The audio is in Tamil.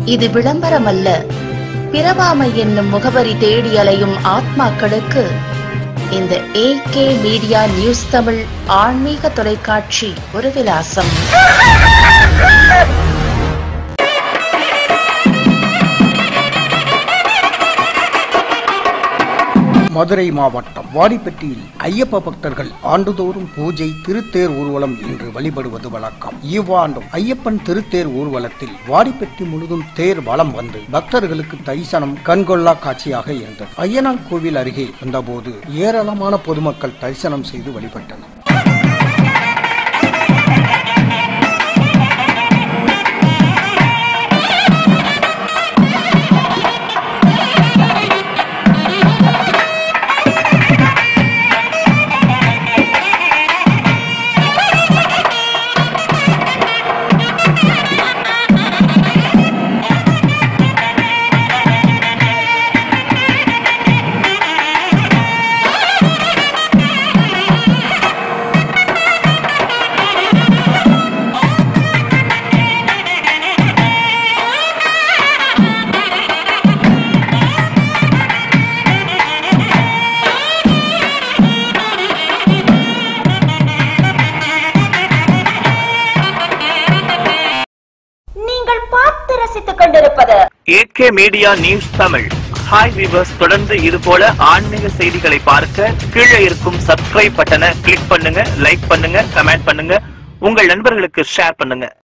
இது விளம்பரமல்ல பிறவாமை என்னும் முகவரி தேடி அலையும் ஆத்மாக்களுக்கு இந்த A K media news Tamil ஆன்மீக தொலைக்காட்சி ஒரு விலாசம் மதுரை மாவட்டம் வாடிப்பட்டியில் ஐயப்ப பக்தர்கள் ஆண்டுதோறும் பூஜை திருத்தேர் ஊர்வலம் என்று வழிபடுவது வழக்கம் இவ்வாண்டும் ஐயப்பன் திருத்தேர் ஊர்வலத்தில் வாடிப்பட்டி முழுதும் தேர் வலம் வந்து பக்தர்களுக்கு தரிசனம் கண்கொள்ளா காட்சியாக இருந்தது ஐயனார் கோவில் அருகே வந்தபோது ஏராளமான பொதுமக்கள் தரிசனம் செய்து வழிபட்டனர் நீங்கள் பார்த்து ரசித்துக் கொண்டிருப்பது AK media news Tamil hi viewers தொடர்ந்து இது போல ஆன்மீக செய்திகளை பார்க்க கீழே இருக்கும் சப்ஸ்கிரைப் பட்டனை கிளிக் பண்ணுங்க லைக் பண்ணுங்க கமெண்ட் பண்ணுங்க உங்கள் நண்பர்களுக்கு ஷேர் பண்ணுங்க